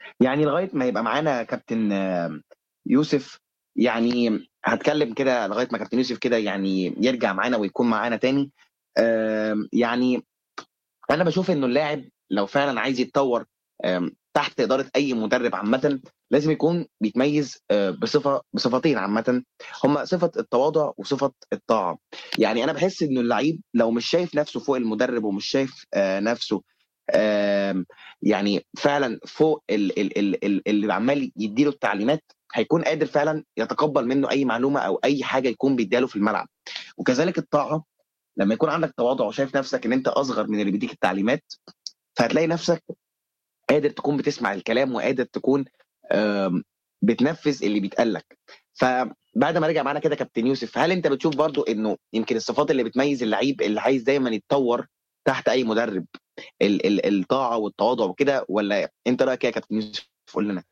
يعني لغايه ما يبقى معانا كابتن آه، يوسف يعني هتكلم كده لغايه ما كابتن يوسف كده يعني يرجع معانا ويكون معانا تاني آم، يعني انا بشوف انه اللاعب لو فعلا عايز يتطور آم، تحت اداره اي مدرب عامه لازم يكون بيتميز آه، بصفه بصفتين عامه هما صفه التواضع وصفه الطاعه يعني انا بحس انه اللعيب لو مش شايف نفسه فوق المدرب ومش شايف آه، نفسه آم، يعني فعلا فوق ال- ال- ال- ال- اللي عمال يديله التعليمات هيكون قادر فعلا يتقبل منه اي معلومه او اي حاجه يكون بيديها له في الملعب وكذلك الطاعه لما يكون عندك تواضع وشايف نفسك ان انت اصغر من اللي بيديك التعليمات فهتلاقي نفسك قادر تكون بتسمع الكلام وقادر تكون آم، بتنفذ اللي بيتقال لك فبعد ما رجع معانا كده كابتن يوسف هل انت بتشوف برضو انه يمكن الصفات اللي بتميز اللعيب اللي عايز دايما يتطور تحت اي مدرب ال- ال- الطاعه والتواضع وكده ولا انت رايك ايه يا كابتن يوسف قول لنا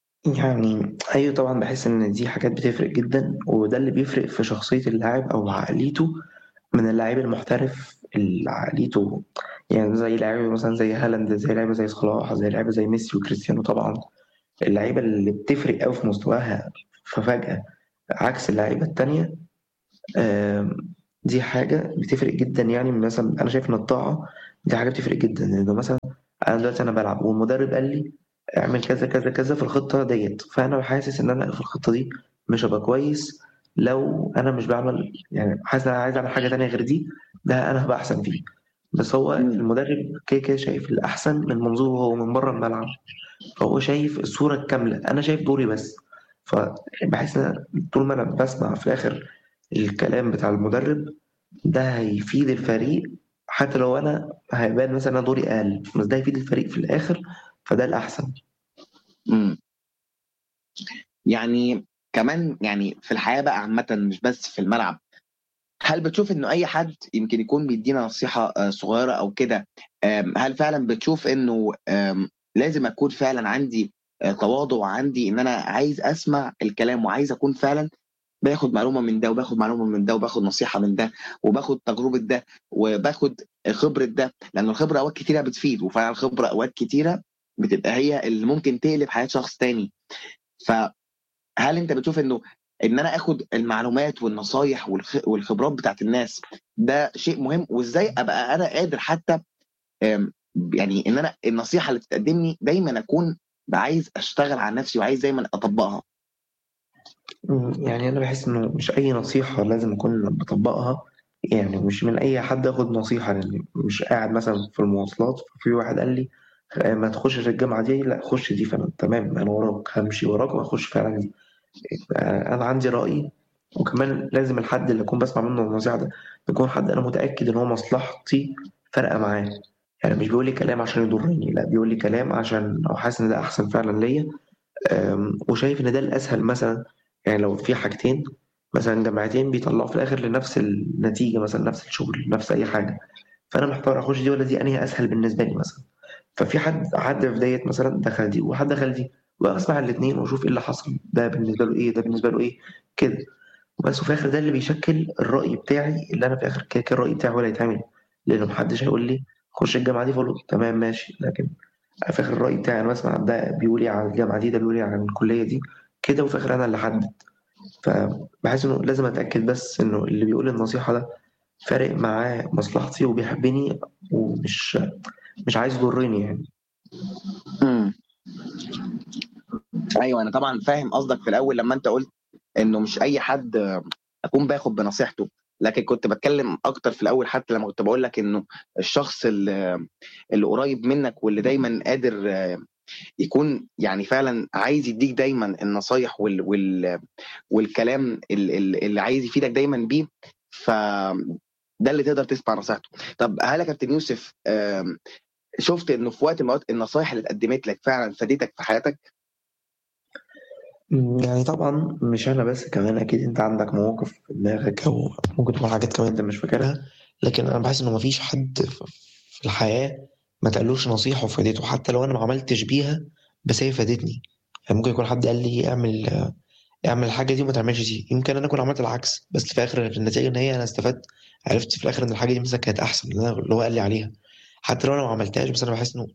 يعني أيوة طبعا بحس إن دي حاجات بتفرق جدا وده اللي بيفرق في شخصية اللاعب أو عقليته من اللاعب المحترف اللي عقليته يعني زي لعيبة مثلا زي هالاند زي لعيبة زي صلاح زي لعيبة زي ميسي وكريستيانو طبعا اللعيبة اللي بتفرق أوي في مستواها ففجأة عكس اللعيبة التانية آم، دي حاجة بتفرق جدا يعني مثلا أنا شايف إن الطاعة دي حاجة بتفرق جدا لأنه مثلا أنا دلوقتي أنا بلعب والمدرب قال لي اعمل كذا كذا كذا في الخطة ديت فأنا حاسس إن أنا في الخطة دي مش هبقى كويس لو أنا مش بعمل يعني حاسس إن أنا عايز أعمل حاجة تانية غير دي ده أنا هبقى أحسن فيه بس هو مم. المدرب كده كده شايف الأحسن من منظوره هو من بره الملعب فهو شايف الصورة الكاملة أنا شايف دوري بس فبحس إن طول ما أنا بسمع في الآخر الكلام بتاع المدرب ده هيفيد الفريق حتى لو أنا هيبان مثلا أنا دوري أقل بس ده هيفيد الفريق في الآخر فده الأحسن مم. يعني كمان يعني في الحياه بقى عامه مش بس في الملعب هل بتشوف انه اي حد يمكن يكون بيدينا نصيحه آه، صغيره او كده آم، هل فعلا بتشوف انه آم، لازم اكون فعلا عندي آه، تواضع وعندي ان انا عايز اسمع الكلام وعايز اكون فعلا باخد معلومه من ده وباخد معلومه من ده وباخد نصيحه من ده وباخد تجربه ده وباخد خبره ده لان الخبره اوقات كتيره بتفيد وفعلا الخبره اوقات كتيره بتبقى هي اللي ممكن تقلب حياه شخص تاني فهل انت بتشوف انه ان انا اخد المعلومات والنصايح والخ- والخبرات بتاعت الناس ده شيء مهم وازاي ابقى انا قادر حتى آم، يعني ان انا النصيحه اللي بتقدمني دايما اكون عايز اشتغل على نفسي وعايز دايما اطبقها مم، يعني أنا بحس إنه مش أي نصيحة لازم أكون بطبقها يعني مش من أي حد آخد نصيحة لأن مش قاعد مثلا في المواصلات في واحد قال لي آه، ما تخشش الجامعة دي لا خش دي فأنا تمام أنا وراك همشي وراك وأخش فعلا دي آه، أنا عندي رأيي وكمان لازم الحد اللي أكون بسمع منه النصيحة ده يكون حد أنا متأكد إن هو مصلحتي فارقة معاه يعني مش بيقول لي كلام عشان يضرني لا بيقول لي كلام عشان هو حاسس إن ده أحسن فعلا ليا أم، وشايف ان ده الاسهل مثلا يعني لو في حاجتين مثلا جامعتين بيطلعوا في الاخر لنفس النتيجه مثلا نفس الشغل نفس اي حاجه فانا محتار اخش دي ولا دي انهي اسهل بالنسبه لي مثلا ففي حد حد في ديت مثلا دخل دي وحد دخل دي واسمع الاثنين واشوف ايه اللي حصل ده بالنسبه له ايه ده بالنسبه له ايه كده وبس وفي الاخر ده اللي بيشكل الراي بتاعي اللي انا في الاخر كده كده الراي بتاعي هو اللي هيتعمل لانه محدش هيقول لي خش الجامعه دي فاقول له تمام ماشي لكن في الاخر الراي بتاعي انا بسمع ده بيقول ايه عن الجامعه دي ده بيقول ايه عن الكليه دي كده وفي الاخر انا اللي احدد فبحس انه لازم اتاكد بس انه اللي بيقول النصيحه ده فارق معاه مصلحتي وبيحبني ومش مش عايز يضرني يعني مم. ايوه انا طبعا فاهم قصدك في الاول لما انت قلت انه مش اي حد آه، اكون باخد بنصيحته لكن كنت بتكلم اكتر في الاول حتى لما كنت بقول لك انه الشخص اللي, اللي قريب منك واللي دايما قادر آه، يكون يعني فعلا عايز يديك دايما النصايح وال وال والكلام ال- ال- اللي عايز يفيدك دايما بيه ف ده اللي تقدر تسمع نصيحته طب هل يا كابتن يوسف آم، شفت انه في وقت من الأوقات النصايح اللي اتقدمت لك فعلا فادتك في حياتك يعني طبعا مش انا بس كمان اكيد انت عندك مواقف في دماغك او ممكن تكون حاجات كمان انت مش فاكرها لكن انا بحس انه مفيش حد ف- في الحياه ما تقالوش نصيحه وفادته حتى لو انا ما عملتش بيها بس هي فادتني يعني ممكن يكون حد قال لي اعمل اعمل الحاجه دي وما تعملش دي يمكن انا اكون عملت العكس بس في اخر النتيجه ان هي انا استفدت عرفت في الاخر ان الحاجه دي مثلا كانت احسن من اللي أنا- اللي هو قال لي عليها حتى لو انا ما عملتهاش بس انا بحس انه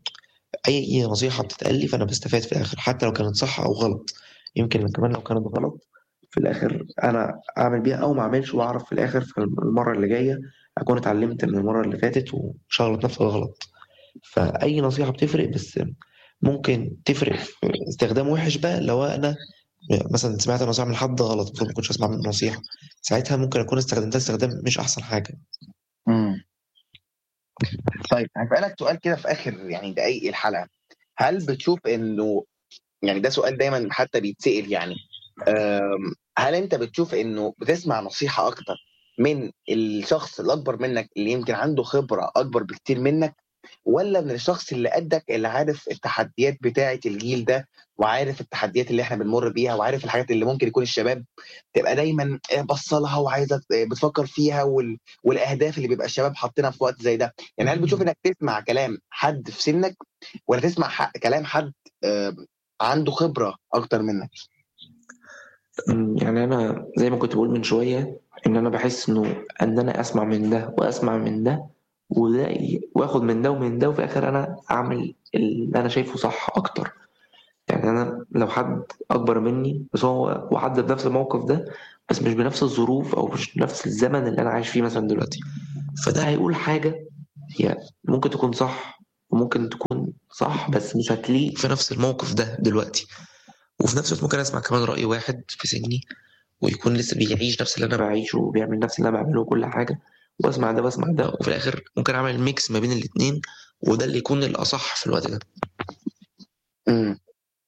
اي نصيحه بتتقال لي فانا بستفاد في الاخر حتى لو كانت صح او غلط يمكن كمان لو كانت غلط في الاخر انا اعمل بيها او ما اعملش واعرف في الاخر في المره اللي جايه اكون اتعلمت من المره اللي فاتت ومش هغلط نفس الغلط فاي نصيحه بتفرق بس ممكن تفرق في استخدام وحش بقى لو انا مثلا سمعت نصيحه من حد غلط المفروض ما كنتش اسمع منه نصيحه ساعتها ممكن اكون استخدمتها استخدام مش احسن حاجه امم طيب هسألك سؤال كده في آخر يعني دقايق الحلقة هل بتشوف إنه يعني ده سؤال دايما حتى بيتسأل يعني أم، هل أنت بتشوف إنه بتسمع نصيحة أكتر من الشخص الأكبر منك اللي يمكن عنده خبرة أكبر بكتير منك ولا من الشخص اللي قدك اللي عارف التحديات بتاعة الجيل ده وعارف التحديات اللي احنا بنمر بيها وعارف الحاجات اللي ممكن يكون الشباب تبقى دايما بصلها وعايزه بتفكر فيها وال... والاهداف اللي بيبقى الشباب حاطينها في وقت زي ده يعني هل بتشوف انك تسمع كلام حد في سنك ولا تسمع ح... كلام حد آه، عنده خبره اكتر منك أمم، يعني انا زي ما كنت بقول من شويه ان انا بحس انه ان انا اسمع من ده واسمع من ده وده ي- واخد من ده ومن ده وفي الاخر انا اعمل اللي انا شايفه صح اكتر يعني انا لو حد اكبر مني بس هو وعدى بنفس الموقف ده بس مش بنفس الظروف او مش بنفس الزمن اللي انا عايش فيه مثلا دلوقتي فده هيقول حاجه هي ممكن تكون صح وممكن تكون صح بس مش هتليق في نفس الموقف ده دلوقتي وفي نفس الوقت ممكن اسمع كمان رأي واحد في سني ويكون لسه بيعيش نفس اللي انا بعيشه وبيعمل نفس اللي انا بعمله وكل حاجه واسمع ده واسمع ده وفي الاخر ممكن اعمل ميكس ما بين الاتنين وده اللي يكون الاصح في الوقت ده امم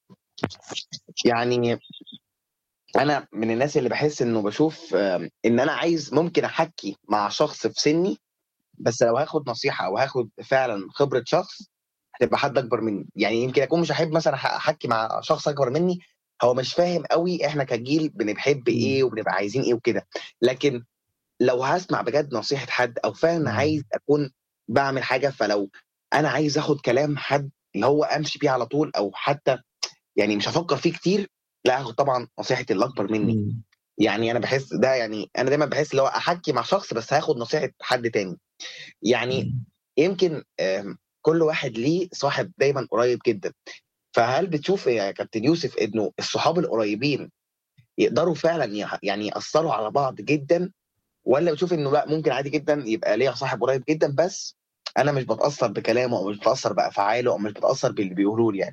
يعني انا من الناس اللي بحس انه بشوف آم، ان انا عايز ممكن احكي مع شخص في سني بس لو هاخد نصيحه او هاخد فعلا خبره شخص هتبقى حد اكبر مني يعني يمكن اكون مش هحب مثلا أح- احكي مع شخص اكبر مني هو مش فاهم قوي احنا كجيل بنحب ايه وبنبقى عايزين ايه وكده لكن لو هسمع بجد نصيحه حد او فعلا مم. عايز اكون بعمل حاجه فلو انا عايز اخد كلام حد اللي هو امشي بيه على طول او حتى يعني مش هفكر فيه كتير لا هاخد طبعا نصيحه اللي اكبر مني مم. يعني انا بحس ده يعني انا دايما بحس اللي هو احكي مع شخص بس هاخد نصيحه حد تاني يعني مم. يمكن آم، كل واحد ليه صاحب دايما قريب جدا فهل بتشوف يا كابتن يوسف انه الصحاب القريبين يقدروا فعلا يح- يعني ياثروا على بعض جدا ولا بتشوف انه لا ممكن عادي جدا يبقى ليا صاحب قريب جدا بس انا مش بتاثر بكلامه او مش بتاثر بافعاله او مش بتاثر باللي بيقولوه لي يعني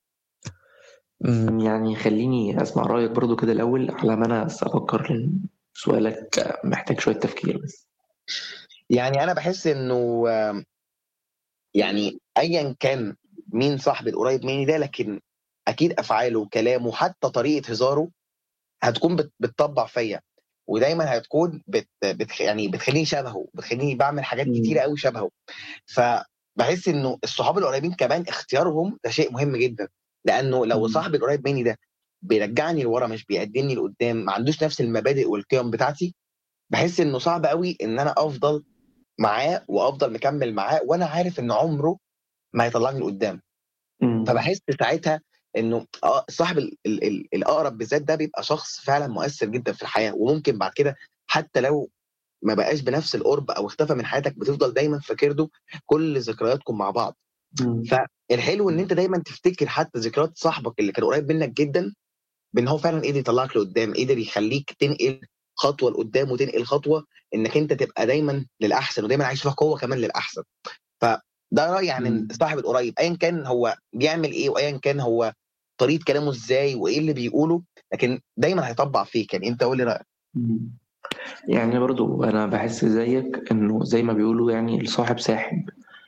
مم، يعني خليني اسمع رايك برضو كده الاول على ما انا بس افكر لان سؤالك محتاج شويه تفكير بس يعني انا بحس انه آم، يعني ايا كان مين صاحبي القريب مني ده لكن اكيد افعاله وكلامه حتى طريقه هزاره هتكون بت- بتطبع فيا ودايما هتكون بت بت يعني بتخليني شبهه بتخليني بعمل حاجات مم. كتيره قوي شبهه فبحس انه الصحاب القريبين كمان اختيارهم ده شيء مهم جدا لانه لو مم. صاحبي القريب مني ده بيرجعني لورا مش بيقدمني لقدام ما عندوش نفس المبادئ والقيم بتاعتي بحس انه صعب قوي ان انا افضل معاه وافضل مكمل معاه وانا عارف ان عمره ما هيطلعني لقدام مم. فبحس ساعتها انه آه، صاحب ال- ال- ال- الاقرب بالذات ده بيبقى شخص فعلا مؤثر جدا في الحياه وممكن بعد كده حتى لو ما بقاش بنفس القرب او اختفى من حياتك بتفضل دايما فاكر له كل ذكرياتكم مع بعض مم. فالحلو ان انت دايما تفتكر حتى ذكريات صاحبك اللي كان قريب منك جدا بان هو فعلا قدر يطلعك لقدام قدر يخليك تنقل خطوه لقدام وتنقل خطوه انك انت تبقى دايما للاحسن ودايما عايش فيها قوه كمان للاحسن فده رايي عن مم. الصاحب القريب ايا كان هو بيعمل ايه وايا كان هو طريقه كلامه ازاي وايه اللي بيقوله لكن دايما هيطبع فيك يعني انت قول لي رايك مم. يعني برضو انا بحس زيك انه زي ما بيقولوا يعني الصاحب ساحب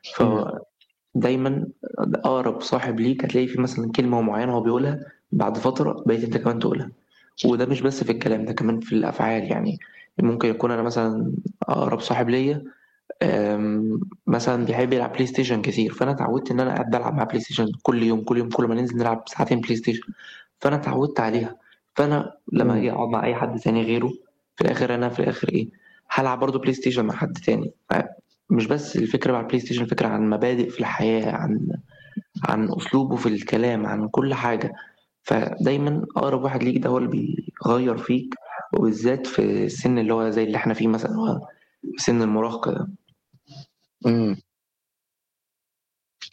فدايما اقرب صاحب ليك هتلاقي في مثلا كلمه معينه هو بيقولها بعد فتره بقيت انت كمان تقولها وده مش بس في الكلام ده كمان في الافعال يعني ممكن يكون انا مثلا اقرب صاحب ليا أم، مثلا بيحب يلعب بلاي ستيشن كتير فانا اتعودت ان انا قاعد بلعب مع بلاي ستيشن كل يوم كل يوم كل ما ننزل نلعب ساعتين بلاي ستيشن فانا اتعودت عليها فانا لما مم. اجي اقعد مع اي حد تاني غيره في الاخر انا في الاخر ايه هلعب برضه بلاي ستيشن مع حد تاني مش بس الفكره مع البلاي ستيشن الفكره عن مبادئ في الحياه عن عن اسلوبه في الكلام عن كل حاجه فدايما اقرب واحد ليك ده هو اللي بيغير فيك وبالذات في السن اللي هو زي اللي احنا فيه مثلا هو في سن المراهقه ده مم.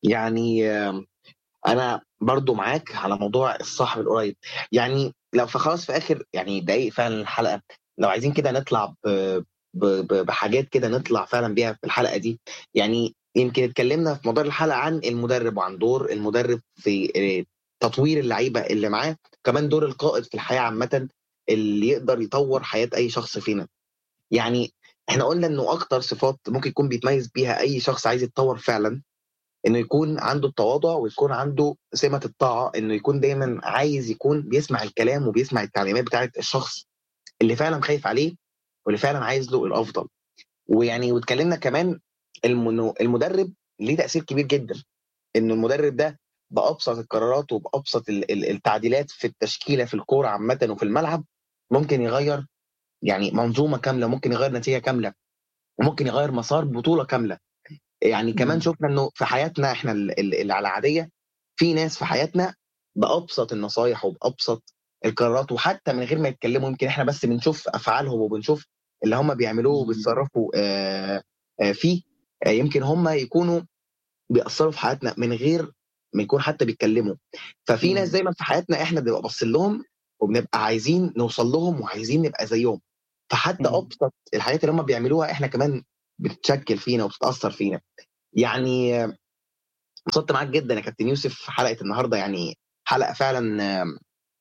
يعني آم، انا برضو معاك على موضوع الصاحب القريب يعني لو في خلاص في اخر يعني دقايق فعلا الحلقه لو عايزين كده نطلع ب... ب... ب... بحاجات كده نطلع فعلا بيها في الحلقه دي يعني يمكن اتكلمنا في مدار الحلقه عن المدرب وعن دور المدرب في آه، تطوير اللعيبه اللي معاه كمان دور القائد في الحياه عامه اللي يقدر يطور حياه اي شخص فينا يعني احنا قلنا انه اكتر صفات ممكن يكون بيتميز بيها اي شخص عايز يتطور فعلا انه يكون عنده التواضع ويكون عنده سمة الطاعة انه يكون دايما عايز يكون بيسمع الكلام وبيسمع التعليمات بتاعت الشخص اللي فعلا خايف عليه واللي فعلا عايز له الافضل ويعني واتكلمنا كمان المنو- المدرب ليه تأثير كبير جدا انه المدرب ده بأبسط القرارات وبأبسط ال- ال- التعديلات في التشكيلة في الكورة عامة وفي الملعب ممكن يغير يعني منظومة كاملة ممكن يغير نتيجة كاملة وممكن يغير مسار بطولة كاملة يعني كمان مم. شفنا انه في حياتنا احنا ال- ال- اللي على العاديه في ناس في حياتنا بابسط النصايح وبابسط القرارات وحتى من غير ما يتكلموا يمكن احنا بس بنشوف افعالهم وبنشوف اللي هم بيعملوه وبيتصرفوا آه، آه، فيه آه، يمكن هم يكونوا بيأثروا في حياتنا من غير ما يكون حتى بيتكلموا ففي ناس مم. دايما في حياتنا احنا بنبقى باصين لهم وبنبقى عايزين نوصل لهم وعايزين نبقى زيهم فحتى مم. ابسط الحاجات اللي هم بيعملوها احنا كمان بتتشكل فينا وبتتاثر فينا يعني آه، انبسطت معاك جدا يا كابتن يوسف في حلقه النهارده يعني حلقه فعلا آم،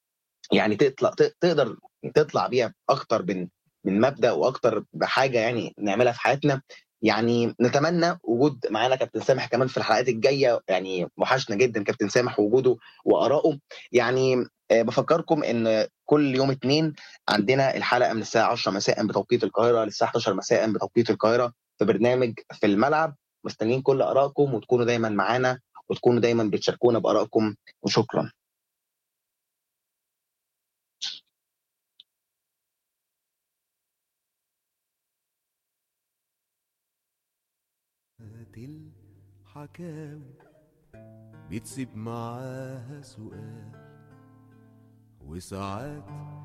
يعني تطلع ت- تقدر تطلع بيها اكتر من من مبدا واكتر بحاجه يعني نعملها في حياتنا يعني نتمنى وجود معانا كابتن سامح كمان في الحلقات الجايه يعني وحشنا جدا كابتن سامح وجوده وارائه يعني آه، بفكركم ان كل يوم اثنين عندنا الحلقه من الساعه 10 مساء بتوقيت القاهره للساعه 11 مساء بتوقيت القاهره في برنامج في الملعب مستنيين كل ارائكم وتكونوا دايما معانا وتكونوا دايما بتشاركونا بارائكم وشكرا الحكاوي بتسيب معاها سؤال وساعات